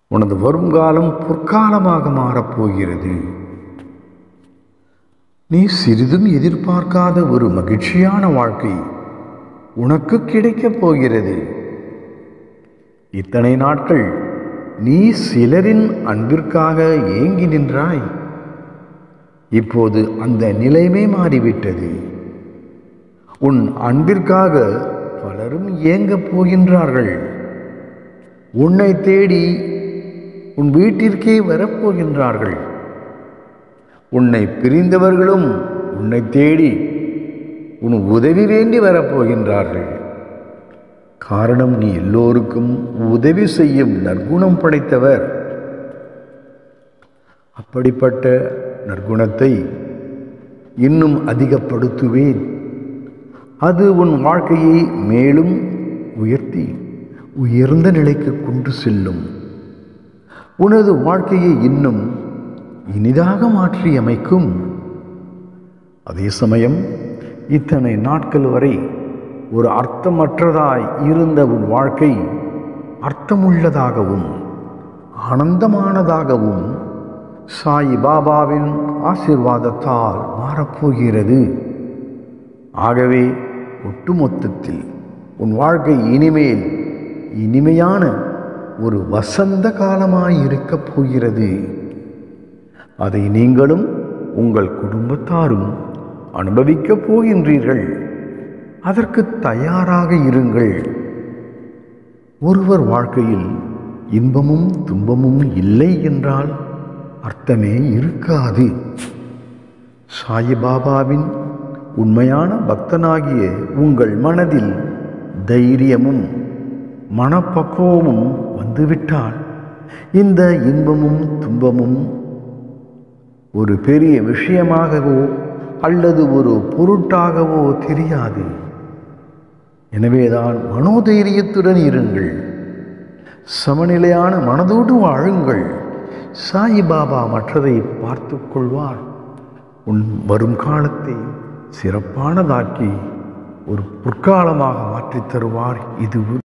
உனது வருங்காலம் பொற்காலமாக மாறப்போகிறது நீ சிறிதும் எதிர்பார்க்காத ஒரு மகிழ்ச்சியான வாழ்க்கை உனக்கு கிடைக்கப் போகிறது இத்தனை நாட்கள் நீ சிலரின் அன்பிற்காக ஏங்கி நின்றாய் இப்போது அந்த நிலைமை மாறிவிட்டது உன் அன்பிற்காக பலரும் ஏங்கப் போகின்றார்கள் உன்னை தேடி உன் வீட்டிற்கே வரப்போகின்றார்கள் உன்னை பிரிந்தவர்களும் உன்னை தேடி உன் உதவி வேண்டி வரப்போகின்றார்கள் காரணம் நீ எல்லோருக்கும் உதவி செய்யும் நற்குணம் படைத்தவர் அப்படிப்பட்ட நற்குணத்தை இன்னும் அதிகப்படுத்துவேன் அது உன் வாழ்க்கையை மேலும் உயர்த்தி உயர்ந்த நிலைக்கு கொண்டு செல்லும் உனது வாழ்க்கையை இன்னும் இனிதாக மாற்றி அமைக்கும் அதே சமயம் இத்தனை நாட்கள் வரை ஒரு அர்த்தமற்றதாய் இருந்த உன் வாழ்க்கை அர்த்தமுள்ளதாகவும் ஆனந்தமானதாகவும் சாய் பாபாவின் ஆசிர்வாதத்தால் மாறப்போகிறது ஆகவே ஒட்டுமொத்தத்தில் உன் வாழ்க்கை இனிமேல் இனிமையான ஒரு வசந்த காலமாய் இருக்கப் போகிறது அதை நீங்களும் உங்கள் குடும்பத்தாரும் அனுபவிக்கப் போகின்றீர்கள் அதற்கு தயாராக இருங்கள் ஒருவர் வாழ்க்கையில் இன்பமும் துன்பமும் இல்லை என்றால் அர்த்தமே இருக்காது சாயிபாபாவின் உண்மையான பக்தனாகிய உங்கள் மனதில் தைரியமும் மனப்பக்குவமும் வந்துவிட்டால் இந்த இன்பமும் துன்பமும் ஒரு பெரிய விஷயமாகவோ அல்லது ஒரு பொருட்டாகவோ தெரியாது எனவேதான் மனோதைரியத்துடன் இருங்கள் சமநிலையான மனதோடு வாழுங்கள் சாயிபாபா மற்றதை பார்த்து கொள்வார் உன் வரும் காலத்தை சிறப்பானதாக்கி ஒரு பொற்காலமாக மாற்றித் தருவார் இது